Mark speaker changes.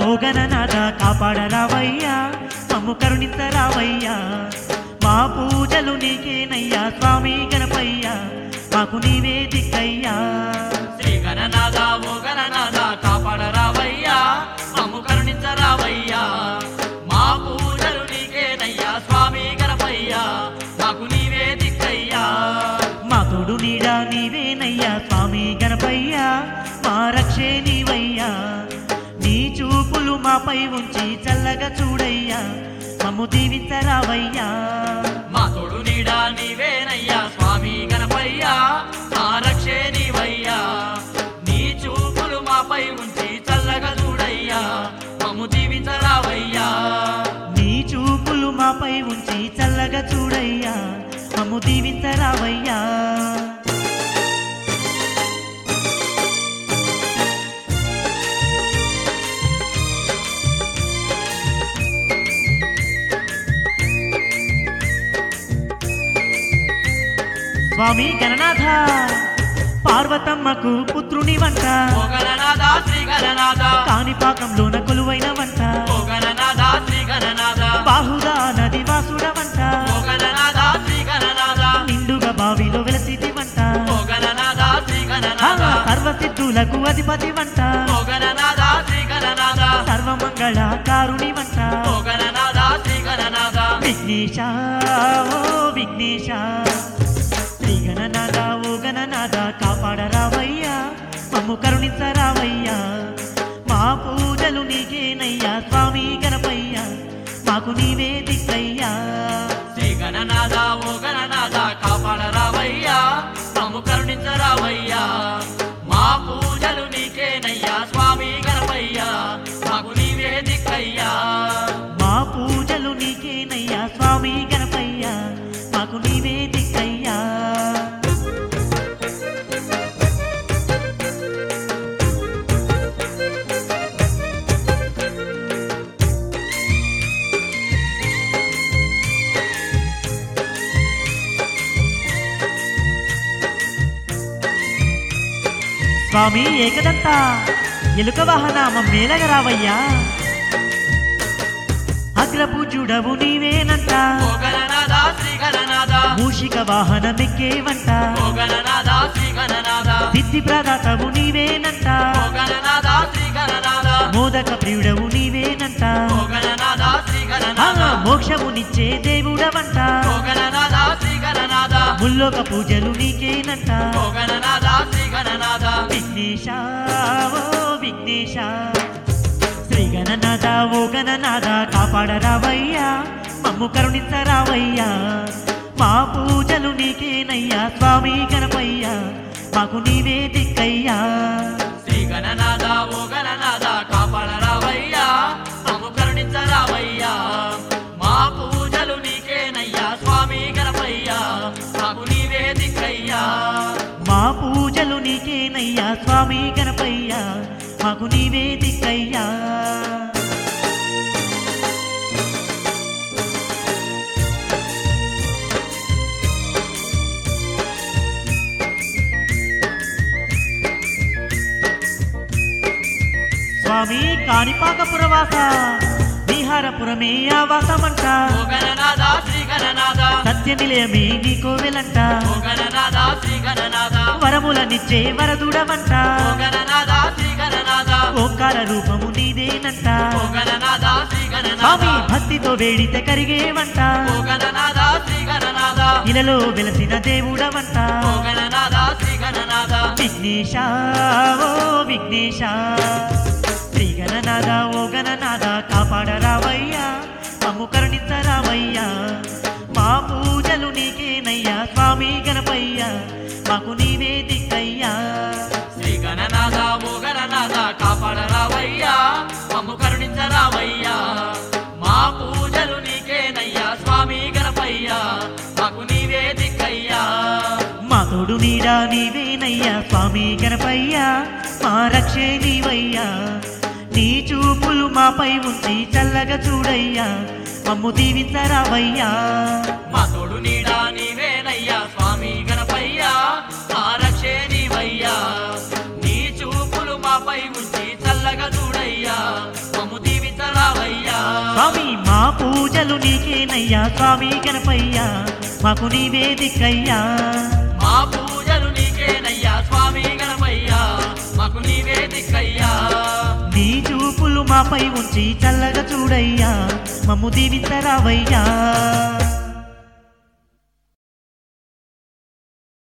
Speaker 1: ఓ గణనాథ కాపాడరావయ్యా మమ్ము కరుణించరావయ్యా మా పూజలు నీకేనయ్యా స్వామి గణపయ్యా మాకు నీవే దిక్కయ్యా
Speaker 2: శ్రీ గణనాథ ఓ గణనాథ కాపాడరావయ్యా మమ్ము కరుణించరావయ్యా మా పూజలు నీకేనయ్యా స్వామి గణపయ్యా మాకు నీవే దిక్కయ్యా
Speaker 1: మా తోడు నీడా నీవేనయ్యా స్వామి గణపయ్యా మా రక్షే నీవయ్యా నీ చూపులు మాపై ఉంచి చల్లగా చూడయ్యా మమ్ము దీవించరావయ్యా
Speaker 2: మా తోడు నీడా నీవేనయ్యా స్వామి గణపయ్యా మా రక్షే నీవయ్యా నీ చూపులు మాపై ఉంచి చల్లగా చూడయ్యా మమ్ము దీవించరావయ్యా
Speaker 1: నీ చూపులు మాపై ఉంచి చల్లగా చూడయ్యా మమ్ము దీవించరావయ్యా స్వామి గణనాథ పార్వతమ్మకు పుత్రుని వంట
Speaker 2: ఓ గణనాథ శ్రీ గణనాథ
Speaker 1: కాణిపాకంలోన కొలువైన వంట
Speaker 2: ఓ గణనాథ శ్రీ గణనాథ
Speaker 1: బాహుదా నది వాసుడ వంట
Speaker 2: ఓ గణనాథ శ్రీ గణనాథ
Speaker 1: నిండుగా బావిలో వెలసిది వంట
Speaker 2: ఓ గణనాథ శ్రీ
Speaker 1: ఆ,
Speaker 2: గణనాథ
Speaker 1: సర్వసిద్ధులకు అధిపతి వంట
Speaker 2: ఓ గణనాథ శ్రీ గణనాథ
Speaker 1: సర్వమంగళ కారుణి వంట
Speaker 2: ఓ గణనాథ శ్రీ గణనాథ
Speaker 1: విఘ్నేశ ఓ విఘ్నేశ శ్రీ గణనాథ ఓ గణనాథ కాపాడరావయ్యా మమ్ము కరుణించరావయ్యా మా పూజలు నీకేనయ్యా స్వామి గణపయ్యా మాకు నీవే దిక్కయ్యా
Speaker 2: శ్రీ గణనాథ ఓ గణనాథ కాపాడరావయ్యా మమ్ము కరుణించరావయ్యా మా పూజలు నీకేనయ్యా స్వామి గణపయ్యా మాకు నీవే దిక్కయ్యా
Speaker 1: మా పూజలు నీకేనయ్యా స్వామి గణపయ్యా మాకు నీవే దిక్కయ్యా స్వామి ఏకదంత ఎలుక వాహన మేలగరావయ్యా అగ్రపూజుడవు నీవేనంట
Speaker 2: ఓ గణనాథ శ్రీ గణనాథ
Speaker 1: మూషిక వాహనమెక్కేవంట
Speaker 2: ఓ గణనాథ శ్రీ గణనాథ
Speaker 1: సిద్ధి ప్రదాతవు నీవేనంట
Speaker 2: ఓ గణనాథ శ్రీ గణనాథ
Speaker 1: మోదక ప్రియుడవు నీవేనంట
Speaker 2: ఓ గణనాథ శ్రీ
Speaker 1: ఆ,
Speaker 2: గణనాథ
Speaker 1: మోక్షమునిచ్చే దేవుడవంట
Speaker 2: ఓ గణనాథ శ్రీ గణనాథ
Speaker 1: ముల్లోక పూజలు నీకేనంట
Speaker 2: ఓ గణనాథ శ్రీ గణనాథ
Speaker 1: విఘ్నేశ ఓ విఘ్నేశ శ్రీ గణనాథ ఓ గణనాథ కాపాడరావయ్యా మమ్ము కరుణించరావయ్యా మా పూజలు నీకేనయ్యా స్వామి గణపయ్యా మాకు నీవే దిక్కయ్యా
Speaker 2: శ్రీ గణనాథ ఓ గణనాథ కాపాడరావయ్యా మమ్ము కరుణించరావయ్యా మా పూజలు నీకేనయ్యా స్వామి గణపయ్యా మాకు నీవే దిక్కయ్యా
Speaker 1: మా పూజలు నీకేనయ్యా స్వామి గణపయ్యా మాకు నీవే దిక్కయ్యా స్వామి కాణిపాకపురవాస విహారపురమే ఆవాసమంట
Speaker 2: ఓ గణనాథ శ్రీ గణనాథ
Speaker 1: సత్య నిలయమే నీకో వెలంట
Speaker 2: ఓ గణనాథ శ్రీ గణనాథ
Speaker 1: వరములనిచ్చే వరదుడవంట
Speaker 2: ఓ గణనాథ శ్రీ గణనాథ
Speaker 1: ఓంకార రూపము నీదేనంట
Speaker 2: ఓ గణనాథ శ్రీ గణనాథ
Speaker 1: స్వామి భక్తితో వేడితే కరిగేవంట
Speaker 2: ఓ గణనాథ శ్రీ గణనాథ
Speaker 1: ఇలలో వెలసిన దేవుడవంట
Speaker 2: ఓ గణనాథ శ్రీ గణనాథ
Speaker 1: విఘ్నేశ ఓ విఘ్నేశ శ్రీ గణనాథ ఓ గణనాథ కాపాడరావయ్యా మమ్ము కరుణించరావయ్యా మా పూజలు నీకేనయ్యా స్వామి గణపయ్యా మాకు నీవే దిక్కయ్యా
Speaker 2: శ్రీ గణనాథ ఓ గణనాథ కాపాడరావయ్యా మమ్ము కరుణించరావయ్యా మా పూజలు నీకేనయ్యా స్వామి గణపయ్యా మాకు నీవే దిక్కయ్యా
Speaker 1: మా తోడు నీడా నీవేనయ్యా స్వామి గణపయ్యా మా రక్షే నీవయ్యా నీ చూపులు మాపై ఉంచి చల్లగా చూడయ్యా మమ్ము దీవించరావయ్యా
Speaker 2: మా తోడు నీడా నీవేనయ్యా స్వామి గణపయ్యా మా రక్షే నీవయ్యా నీ చూపులు మాపై ఉంచి చల్లగా చూడయ్యా మమ్ము
Speaker 1: స్వామి మా పూజలు నీకేనయ్యా స్వామి గణపయ్యా మాకు నీవే దిక్కయ్యా
Speaker 2: మా పూజలు నీకేనయ్యా స్వామి గణపయ్యా మాకు నీవే దిక్కయ్యా
Speaker 1: నీ చూపులు మాపై ఉంచి చల్లగా చూడయ్యా మమ్ము దీవించరావయ్యా